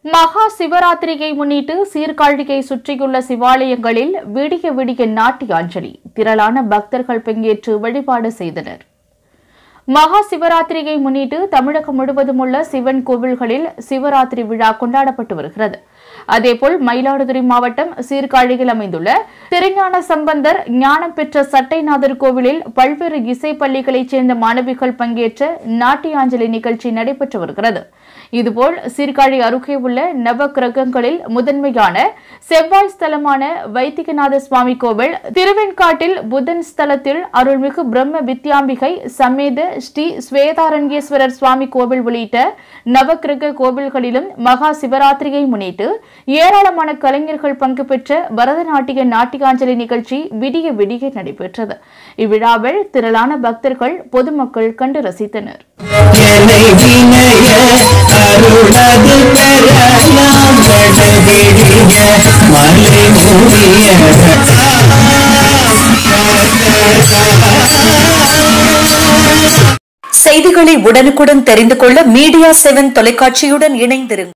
மகா சிவராத்திரியை முன்னிட்டு சீர்காழியை சுற்றியுள்ள சிவாலயங்களில் விடிய விடிய நாட்டியாஞ்சலி திரளான பக்தர்கள் பங்கேற்று வழிபாடு செய்தனர் மகா சிவராத்திரியை முன்னிட்டு தமிழகம் முழுவதும் உள்ள சிவன் கோவில்களில் சிவராத்திரி விழா கொண்டாடப்பட்டு வருகிறது அதேபோல் மயிலாடுதுறை மாவட்டம் சீர்காழியில் அமைந்துள்ள திருஞான சம்பந்தர் ஞானம் பெற்ற சட்டைநாதர் கோவிலில் பல்வேறு இசை பள்ளிகளைச் சேர்ந்த மாணவிகள் பங்கேற்ற நாட்டியாஞ்சலி நிகழ்ச்சி நடைபெற்று வருகிறது இதுபோல் சீர்காழி அருகே உள்ள நவ கிரகங்களில் முதன்மையான செவ்வாய் ஸ்தலமான வைத்திகநாத சுவாமி கோவில் திருவெண்காட்டில் புதன் ஸ்தலத்தில் அருள்மிகு பிரம்ம வித்யாம்பிகை சமேத ஸ்ரீ ஸ்வேதாரண்யேஸ்வரர் சுவாமி கோவில் உள்ளிட்ட நவக்கிரக கோவில்களிலும் மகா சிவராத்திரியை முன்னிட்டு ஏராளமான கலைஞர்கள் பங்கு பெற்ற பரதநாட்டிய நாட்டியாஞ்சலி நிகழ்ச்சி விடிய விடிய நடைபெற்றது இவ்விழாவில் திரளான பக்தர்கள் பொதுமக்கள் கண்டு ரசித்தனர் என்னை வினய அருளது பெறலாம் வடவிடிய மலை மூடிய செய்திகளை உடனுக்குடன் தெரிந்து கொள்ள மீடியா செவன் தொலைக்காட்சியுடன் இணைந்திருங்கள்